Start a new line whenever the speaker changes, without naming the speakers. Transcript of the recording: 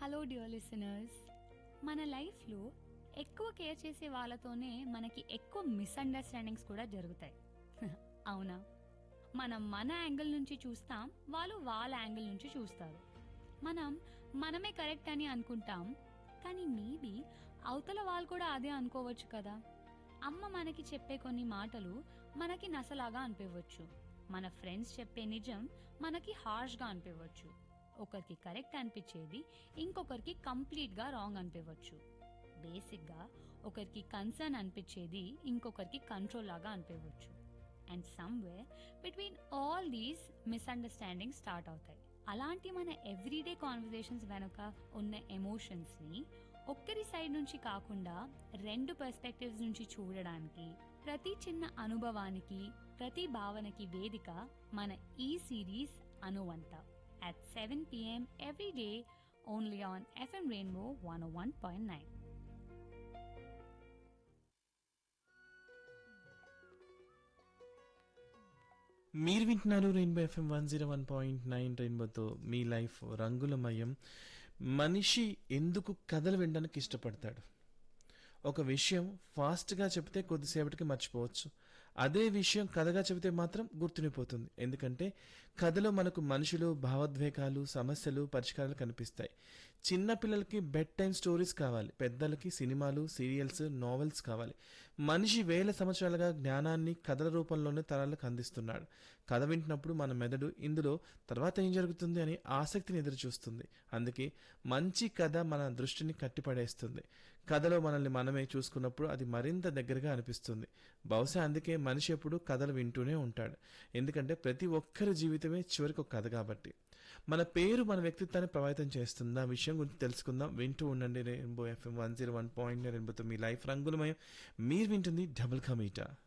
Hello dear listeners మన లైఫ్లో ఎక్కువ కేర్ చేసే వాళ్ళతోనే మనకి ఎక్కువ మిస్అండర్స్టాండింగ్స్ కూడా జరుగుతాయి అవునా మనం మన యాంగిల్ నుంచి చూస్తాం వాళ్ళు వాళ్ళ యాంగిల్ నుంచి చూస్తారు మనం మనమే కరెక్ట్ అని అనుకుంటాం కానీ మేబీ అవతల వాళ్ళు కూడా అదే అనుకోవచ్చు కదా అమ్మ మనకి చెప్పే కొన్ని మాటలు మనకి నసలాగా అనిపించవచ్చు మన ఫ్రెండ్స్ చెప్పే నిజం మనకి హార్ష్గా అనిపించవచ్చు ఒకరికి కరెక్ట్ అనిపించేది ఇంకొకరికి కంప్లీట్గా రాంగ్ అనిపించవచ్చు బేసిక్గా ఒకరికి కన్సర్న్ అనిపించేది ఇంకొకరికి కంట్రోల్ లాగా అనిపించవచ్చు and somewhere between all these misunderstanding start అవుతాయి అలాంటి మన ఎవ్రీడే కాన్వర్జేషన్స్ వెనుక ఉన్న ఎమోషన్స్ని ఒక్కరి సైడ్ నుంచి కాకుండా రెండు పర్స్పెక్టివ్స్ నుంచి చూడడానికి ప్రతి చిన్న అనుభవానికి ప్రతి భావనకి వేదిక మన ఈ సిరీస్ అనువంత at 7 p.m. every day only on FM Rainbow 101.9.
మీరు వింటున్నారు Rainbow FM one zero one point nine రెయిన్బోతో మీ లైఫ్ రంగులమయం మనిషి ఎందుకు కథలు వినడానికి ఇష్టపడతాడు ఒక విషయం ఫాస్ట్గా చెప్తే కొద్దిసేపటికి మర్చిపోవచ్చు అదే విషయం కథగా చెబితే మాత్రం గుర్తుండిపోతుంది ఎందుకంటే కథలో మనకు మనుషులు భావోద్వేగాలు సమస్యలు పరిష్కారాలు కనిపిస్తాయి చిన్న పిల్లలకి బెడ్ టైం స్టోరీస్ కావాలి పెద్దలకి సినిమాలు సీరియల్స్ నావెల్స్ కావాలి మనిషి వేల సంవత్సరాలుగా జ్ఞానాన్ని కథల రూపంలోనే తరాలకు అందిస్తున్నాడు కథ వింటున్నప్పుడు మన మెదడు ఇందులో తర్వాత ఏం జరుగుతుంది అని ఆసక్తిని ఎదురు చూస్తుంది అందుకే మంచి కథ మన దృష్టిని కట్టిపడేస్తుంది కథలో మనల్ని మనమే చూసుకున్నప్పుడు అది మరింత దగ్గరగా అనిపిస్తుంది బహుశా అందుకే మనిషి ఎప్పుడు కథలు వింటూనే ఉంటాడు ఎందుకంటే ప్రతి ఒక్కరి జీవితమే చివరికి ఒక కథ కాబట్టి మన పేరు మన వ్యక్తిత్వాన్ని ప్రభావితం చేస్తుంది ఆ విషయం గురించి తెలుసుకుందాం వింటూ ఉండండి Rainbow FM one zero one point రెయిన్బోతో మీ లైఫ్ రంగులమయం మీరు వింటుంది డబుల్ కమీటా